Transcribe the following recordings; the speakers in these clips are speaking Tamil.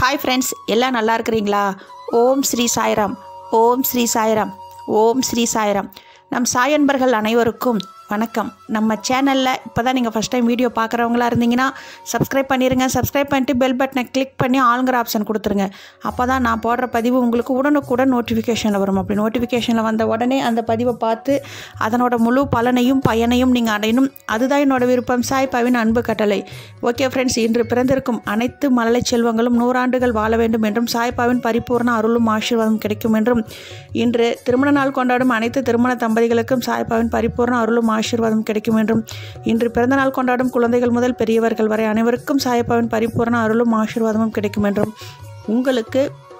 ஹாய் ஃப்ரெண்ட்ஸ் எல்லாம் நல்லா இருக்கிறீங்களா ஓம் ஸ்ரீ சாய்ராம் ஓம் ஸ்ரீ சாய்ராம் ஓம் ஸ்ரீ சாய்ராம் நம் சாய் அன்பர்கள் அனைவருக்கும் வணக்கம் நம்ம சேனலில் இப்போ தான் நீங்கள் ஃபஸ்ட் டைம் வீடியோ பார்க்குறவங்களா இருந்தீங்கன்னா சப்ஸ்கிரைப் பண்ணிடுங்க சப்ஸ்கிரைப் பண்ணிட்டு பெல் பட்டனை கிளிக் பண்ணி ஆளுங்கிற ஆப்ஷன் கொடுத்துருங்க அப்போ தான் நான் போடுற பதிவு உங்களுக்கு உடனுக்குடன் நோட்டிஃபிகேஷனில் வரும் அப்படி நோட்டிஃபிகேஷனில் வந்த உடனே அந்த பதிவை பார்த்து அதனோட முழு பலனையும் பயனையும் நீங்கள் அடையணும் அதுதான் என்னோட விருப்பம் சாய் பவின் அன்பு கட்டளை ஓகே ஃப்ரெண்ட்ஸ் இன்று பிறந்திருக்கும் அனைத்து மழலை செல்வங்களும் நூறாண்டுகள் வாழ வேண்டும் என்றும் சாய்பாவின் பரிபூர்ண அருளும் ஆசீர்வாதம் கிடைக்கும் என்றும் இன்று திருமண நாள் கொண்டாடும் அனைத்து திருமண தம்பதிகளுக்கும் சாய்பாவின் பரிபூர்ண அருளும் ஆசீர்வாதம் கிடைக்கும் என்றும் இன்று பிறந்த நாள் கொண்டாடும் குழந்தைகள் முதல் பெரியவர்கள் வரை அனைவருக்கும் சாய்பாவின் பரிபூர்ண அருளும் ஆசீர்வாதமும் கிடைக்கும் என்றும் உங்களுக்கு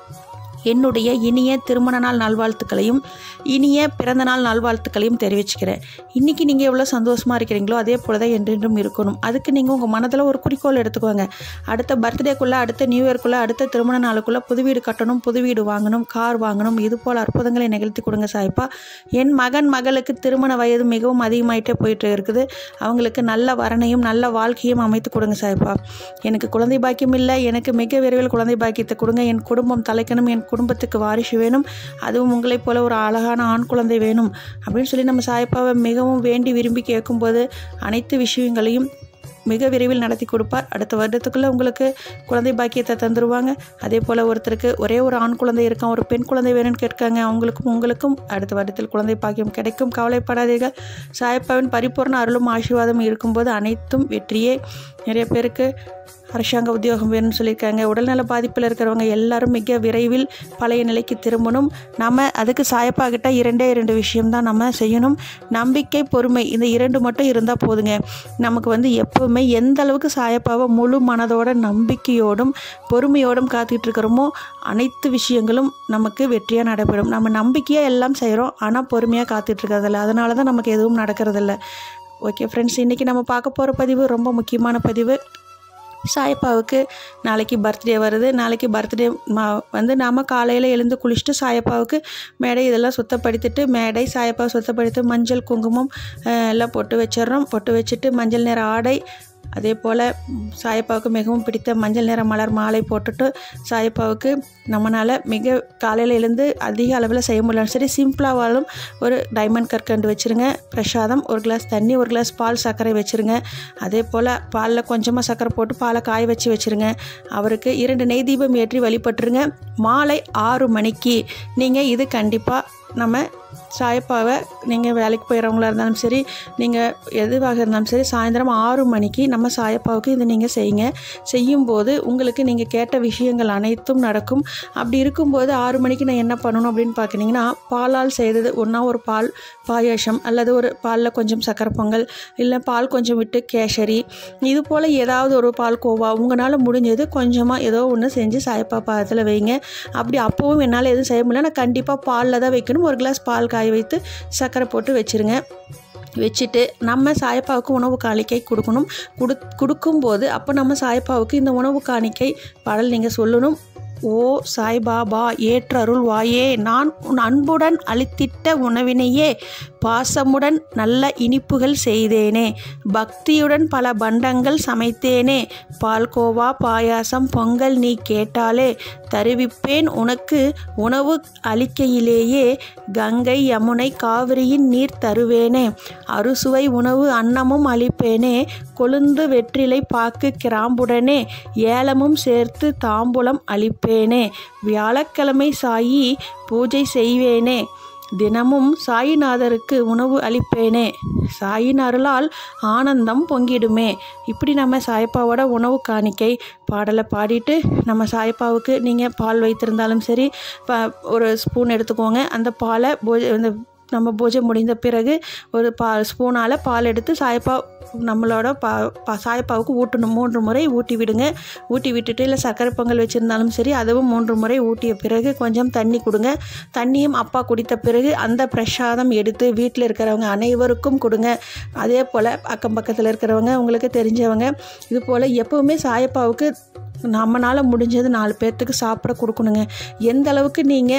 என்னுடைய இனிய திருமண நாள் நல்வாழ்த்துக்களையும் இனிய பிறந்த நாள் நல்வாழ்த்துக்களையும் தெரிவிச்சுக்கிறேன் இன்றைக்கி நீங்கள் எவ்வளோ சந்தோஷமாக இருக்கிறீங்களோ அதே போல தான் என்றென்றும் இருக்கணும் அதுக்கு நீங்கள் உங்கள் மனதில் ஒரு குறிக்கோள் எடுத்துக்கோங்க அடுத்த பர்த்டேக்குள்ளே அடுத்த நியூ இயர்க்குள்ளே அடுத்த திருமண நாளுக்குள்ளே புது வீடு கட்டணும் புது வீடு வாங்கணும் கார் வாங்கணும் இது போல் அற்புதங்களை நிகழ்த்தி கொடுங்க சாய்ப்பா என் மகன் மகளுக்கு திருமண வயது மிகவும் அதிகமாயிட்டே போயிட்டு இருக்குது அவங்களுக்கு நல்ல வரனையும் நல்ல வாழ்க்கையும் அமைத்து கொடுங்க சாய்ப்பா எனக்கு குழந்தை பாக்கியம் இல்லை எனக்கு மிக விரைவில் குழந்தை பாக்கியத்தை கொடுங்க என் குடும்பம் தலைக்கணும் என் குடும்பத்துக்கு வாரிசு வேணும் அதுவும் உங்களைப் போல ஒரு அழகான ஆண் குழந்தை வேணும் அப்படின்னு சொல்லி நம்ம சாய்ப்பாவை மிகவும் வேண்டி விரும்பி கேட்கும்போது அனைத்து விஷயங்களையும் மிக விரைவில் நடத்தி கொடுப்பார் அடுத்த வருடத்துக்குள்ளே உங்களுக்கு குழந்தை பாக்கியத்தை தந்துடுவாங்க அதே போல் ஒருத்தருக்கு ஒரே ஒரு ஆண் குழந்தை இருக்கான் ஒரு பெண் குழந்தை வேணும்னு கேட்காங்க அவங்களுக்கும் உங்களுக்கும் அடுத்த வருடத்தில் குழந்தை பாக்கியம் கிடைக்கும் கவலைப்படாதீர்கள் சாயப்பாவின் பரிபூர்ண அருளும் ஆசீர்வாதம் இருக்கும்போது அனைத்தும் வெற்றியே நிறைய பேருக்கு அரசாங்க உத்தியோகம் வேணும்னு சொல்லியிருக்காங்க உடல்நல பாதிப்பில் இருக்கிறவங்க எல்லாரும் மிக விரைவில் பழைய நிலைக்கு திரும்பணும் நம்ம அதுக்கு சாயப்பாகிட்ட இரண்டே இரண்டு விஷயம்தான் நம்ம செய்யணும் நம்பிக்கை பொறுமை இந்த இரண்டு மட்டும் இருந்தால் போதுங்க நமக்கு வந்து எப்போவுமே எந்த அளவுக்கு சாயப்பாவை முழு மனதோட நம்பிக்கையோடும் பொறுமையோடும் காத்துக்கிட்டு இருக்கிறோமோ அனைத்து விஷயங்களும் நமக்கு வெற்றியாக நடைபெறும் நம்ம நம்பிக்கையாக எல்லாம் செய்கிறோம் ஆனால் பொறுமையாக காத்துட்டு இருக்கிறதில்ல அதனால தான் நமக்கு எதுவும் நடக்கிறதில்ல ஓகே ஃப்ரெண்ட்ஸ் இன்றைக்கி நம்ம பார்க்க போகிற பதிவு ரொம்ப முக்கியமான பதிவு சாயப்பாவுக்கு நாளைக்கு பர்த்டே வருது நாளைக்கு பர்த்டே வந்து நாம் காலையில் எழுந்து குளிச்சுட்டு சாயப்பாவுக்கு மேடை இதெல்லாம் சுத்தப்படுத்திட்டு மேடை சாயப்பாவை சுத்தப்படுத்தி மஞ்சள் குங்குமம் எல்லாம் பொட்டு வச்சிடுறோம் பொட்டு வச்சுட்டு மஞ்சள் நிற ஆடை அதே போல் சாயப்பாவுக்கு மிகவும் பிடித்த மஞ்சள் நிற மலர் மாலை போட்டுட்டு சாயப்பாவுக்கு நம்மளால் மிக காலையில் எழுந்து அதிக அளவில் செய்ய முடியலாம் சரி சிம்பிளாவாலும் ஒரு டைமண்ட் கற்கண்டு வச்சுருங்க பிரசாதம் ஒரு கிளாஸ் தண்ணி ஒரு கிளாஸ் பால் சர்க்கரை வச்சுருங்க அதே போல் பாலில் கொஞ்சமாக சர்க்கரை போட்டு பாலை காய வச்சு வச்சுருங்க அவருக்கு இரண்டு நெய் தீபம் ஏற்றி வழிபட்டுருங்க மாலை ஆறு மணிக்கு நீங்கள் இது கண்டிப்பாக நம்ம சாயப்பாவை நீங்கள் வேலைக்கு போயிடறவங்களா இருந்தாலும் சரி நீங்கள் எதுவாக இருந்தாலும் சரி சாயந்தரம் ஆறு மணிக்கு நம்ம சாயப்பாவுக்கு இதை நீங்கள் செய்யுங்க செய்யும்போது உங்களுக்கு நீங்கள் கேட்ட விஷயங்கள் அனைத்தும் நடக்கும் அப்படி இருக்கும்போது ஆறு மணிக்கு நான் என்ன பண்ணணும் அப்படின்னு பார்க்குறீங்கன்னா பாலால் செய்தது ஒன்றா ஒரு பால் பாயாசம் அல்லது ஒரு பாலில் கொஞ்சம் சக்கரை பொங்கல் இல்லை பால் கொஞ்சம் விட்டு கேசரி இது போல் ஏதாவது ஒரு பால் கோவா உங்களால் முடிஞ்சது கொஞ்சமாக ஏதோ ஒன்று செஞ்சு சாயப்பா பாதத்தில் வைங்க அப்படி அப்போவும் என்னால் எதுவும் செய்ய முடியல நான் கண்டிப்பாக பாலில் தான் வைக்கணும் ஒரு கிளாஸ் பால் காய வைத்து சர்க்கரை போட்டு வச்சுருங்க வச்சுட்டு நம்ம சாயப்பாவுக்கு உணவு காணிக்கை கொடுக்கணும் கொடு கொடுக்கும்போது அப்போ நம்ம சாயப்பாவுக்கு இந்த உணவு காணிக்கை பாடல் நீங்கள் சொல்லணும் ஓ சாய்பாபா ஏற்றருள் வாயே நான் உன் அன்புடன் அளித்திட்ட உணவினையே பாசமுடன் நல்ல இனிப்புகள் செய்தேனே பக்தியுடன் பல பண்டங்கள் சமைத்தேனே பால்கோவா பாயாசம் பொங்கல் நீ கேட்டாலே தருவிப்பேன் உனக்கு உணவு அளிக்கையிலேயே கங்கை யமுனை காவிரியின் நீர் தருவேனே அறுசுவை உணவு அன்னமும் அளிப்பேனே கொழுந்து வெற்றிலை பாக்கு கிராம்புடனே ஏலமும் சேர்த்து தாம்பூலம் அளிப்பேனே வியாழக்கிழமை சாயி பூஜை செய்வேனே தினமும் சாயிநாதருக்கு உணவு அளிப்பேனே சாயின் அருளால் ஆனந்தம் பொங்கிடுமே இப்படி நம்ம சாயப்பாவோட உணவு காணிக்கை பாடலை பாடிட்டு நம்ம சாயப்பாவுக்கு நீங்கள் பால் வைத்திருந்தாலும் சரி ஒரு ஸ்பூன் எடுத்துக்கோங்க அந்த பாலை பூஜை இந்த நம்ம பூஜை முடிந்த பிறகு ஒரு பா ஸ்பூனால் பால் எடுத்து சாயப்பா நம்மளோட பா பா சாயப்பாவுக்கு ஊட்டணும் மூன்று முறை ஊட்டி விடுங்க ஊட்டி விட்டுட்டு இல்லை சர்க்கரை பொங்கல் வச்சுருந்தாலும் சரி அதுவும் மூன்று முறை ஊட்டிய பிறகு கொஞ்சம் தண்ணி கொடுங்க தண்ணியும் அப்பா குடித்த பிறகு அந்த பிரசாதம் எடுத்து வீட்டில் இருக்கிறவங்க அனைவருக்கும் கொடுங்க அதே போல் அக்கம் பக்கத்தில் இருக்கிறவங்க உங்களுக்கு தெரிஞ்சவங்க இது போல் எப்போவுமே சாயப்பாவுக்கு நம்மளால் முடிஞ்சது நாலு பேர்த்துக்கு சாப்பிட கொடுக்கணுங்க எந்த அளவுக்கு நீங்கள்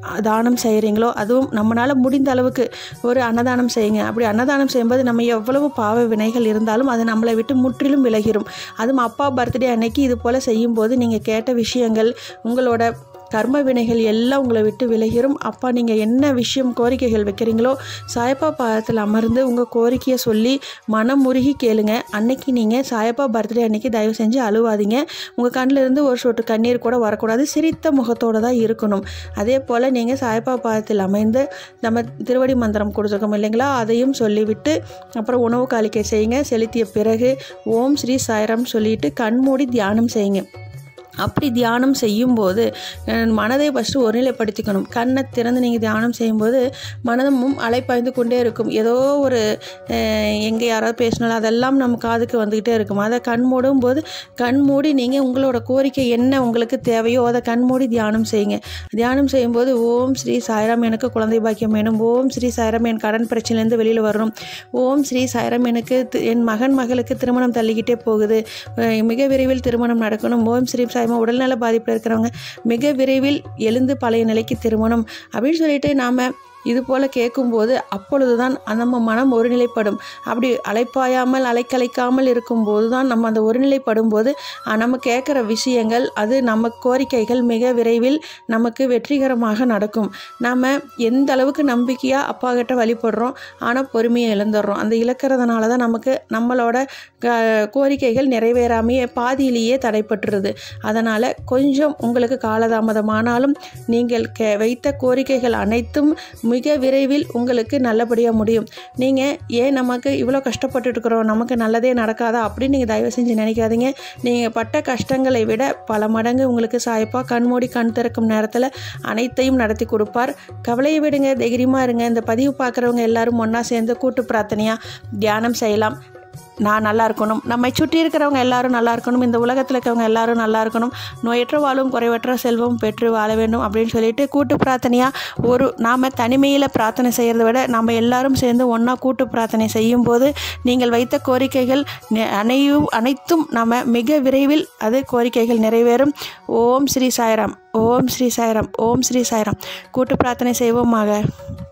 தானம் செய்கிறீங்களோ அதுவும் நம்மளால் முடிந்த அளவுக்கு ஒரு அன்னதானம் செய்யுங்க அப்படி அன்னதானம் செய்யும்போது நம்ம எவ்வளவு பாவ வினைகள் இருந்தாலும் அது நம்மளை விட்டு முற்றிலும் விலகிரும் அதுவும் அப்பா பர்த்டே அன்னைக்கு இது போல் செய்யும்போது நீங்கள் கேட்ட விஷயங்கள் உங்களோட கர்ம வினைகள் எல்லாம் உங்களை விட்டு விலகிரும் அப்பா நீங்கள் என்ன விஷயம் கோரிக்கைகள் வைக்கிறீங்களோ சாயப்பா பாதத்தில் அமர்ந்து உங்கள் கோரிக்கையை சொல்லி மனம் முருகி கேளுங்க அன்னைக்கு நீங்கள் சாயப்பா பர்த்டே அன்னைக்கு தயவு செஞ்சு அழுவாதீங்க உங்கள் கண்ணில் இருந்து ஒரு சொட்டு கண்ணீர் கூட வரக்கூடாது சிரித்த முகத்தோடு தான் இருக்கணும் அதே போல் நீங்கள் சாயப்பா பாதத்தில் அமைந்து நம்ம திருவடி மந்திரம் கொடுத்துருக்கோம் இல்லைங்களா அதையும் சொல்லிவிட்டு அப்புறம் உணவு காலிக்கை செய்யுங்க செலுத்திய பிறகு ஓம் ஸ்ரீ சாய்ராம் சொல்லிட்டு கண்மூடி தியானம் செய்யுங்க அப்படி தியானம் செய்யும்போது அஹ், மனதை ஃபஸ்ட்டு ஒருநிலைப்படுத்திக்கணும் கண்ணை திறந்து நீங்கள் தியானம் செய்யும்போது மனதமும் அலைப்பாய்ந்து கொண்டே இருக்கும் ஏதோ ஒரு எங்கே யாராவது பேசினாலும் அதெல்லாம் நம்ம காதுக்கு வந்துக்கிட்டே இருக்கும் அதை கண் மூடும் போது கண் மூடி நீங்கள் உங்களோட கோரிக்கை என்ன உங்களுக்கு தேவையோ அதை கண் மூடி தியானம் செய்யுங்க தியானம் செய்யும்போது ஓம் ஸ்ரீ சாய்ராம் எனக்கு குழந்தை பாக்கியம் வேணும் ஓம் ஸ்ரீ சாய்ராம் என் கடன் பிரச்சனையிலேருந்து வெளியில் வரணும் ஓம் ஸ்ரீ சாய்ராம் எனக்கு தி- என் மகன் மகளுக்கு திருமணம் தள்ளிக்கிட்டே போகுது அஹ் மிக விரைவில் திருமணம் நடக்கணும் ஓம் ஸ்ரீ சாய்மா உடல்நல பாதிப்பில் இருக்கிறவங்க மிக விரைவில் எழுந்து பழைய நிலைக்கு திருமணம் அப்படின்னு சொல்லிட்டு நாம் இது போல் கேட்கும்போது அப்பொழுது தான் நம்ம மனம் ஒருநிலைப்படும் அப்படி அலைப்பாயாமல் அலைக்கலைக்காமல் இருக்கும்போது தான் நம்ம அந்த ஒருநிலைப்படும் போது அஹ், நம்ம கேட்குற விஷயங்கள் அது நம்ம கோரிக்கைகள் மிக விரைவில் நமக்கு வெற்றிகரமாக நடக்கும் நாம் எந்த அளவுக்கு நம்பிக்கையாக அப்பா கிட்ட வழிபடுறோம் ஆனால் பொறுமையை இழந்துடுறோம் அந்த இழக்கிறதுனால தான் நமக்கு நம்மளோட க- கோரிக்கைகள் நிறைவேறாமையே பாதியிலேயே தடைப்பட்டுருது அதனால் கொஞ்சம் உங்களுக்கு காலதாமதமானாலும் நீங்கள் கே வைத்த கோரிக்கைகள் அனைத்தும் மிக விரைவில் உங்களுக்கு நல்லபடியாக முடியும் நீங்கள் ஏன் நமக்கு இவ்வளோ கஷ்டப்பட்டுட்டு இருக்கிறோம் நமக்கு நல்லதே நடக்காதா அப்படின்னு நீங்கள் தயவு செஞ்சு நினைக்காதீங்க நீங்கள் பட்ட கஷ்டங்களை விட பல மடங்கு உங்களுக்கு சாய்ப்பா கண்மூடி கண் திறக்கும் நேரத்தில் அனைத்தையும் நடத்தி கொடுப்பார் கவலையை விடுங்க தைரியமாக இருங்க இந்த பதிவு பார்க்குறவங்க எல்லாரும் ஒன்றா சேர்ந்து கூட்டு பிரார்த்தனையாக தியானம் செய்யலாம் நான் நல்லா இருக்கணும் நம்மை சுற்றி இருக்கிறவங்க எல்லாரும் நல்லா இருக்கணும் இந்த உலகத்தில் இருக்கிறவங்க எல்லாரும் நல்லா இருக்கணும் நோயற்ற வாழும் குறைவற்ற செல்வம் பெற்று வாழ வேண்டும் அப்படின்னு சொல்லிட்டு கூட்டு பிரார்த்தனையாக ஒரு நாம் தனிமையில் பிரார்த்தனை செய்கிறத விட நம்ம எல்லாரும் சேர்ந்து ஒன்றா கூட்டு பிரார்த்தனை செய்யும்போது நீங்கள் வைத்த கோரிக்கைகள் நி- அனையும் அனைத்தும் நம்ம மிக விரைவில் அது கோரிக்கைகள் நிறைவேறும் ஓம் ஸ்ரீ சாய்ராம் ஓம் ஸ்ரீ சாய்ராம் ஓம் ஸ்ரீ சாய்ராம் கூட்டு பிரார்த்தனை செய்வோமாக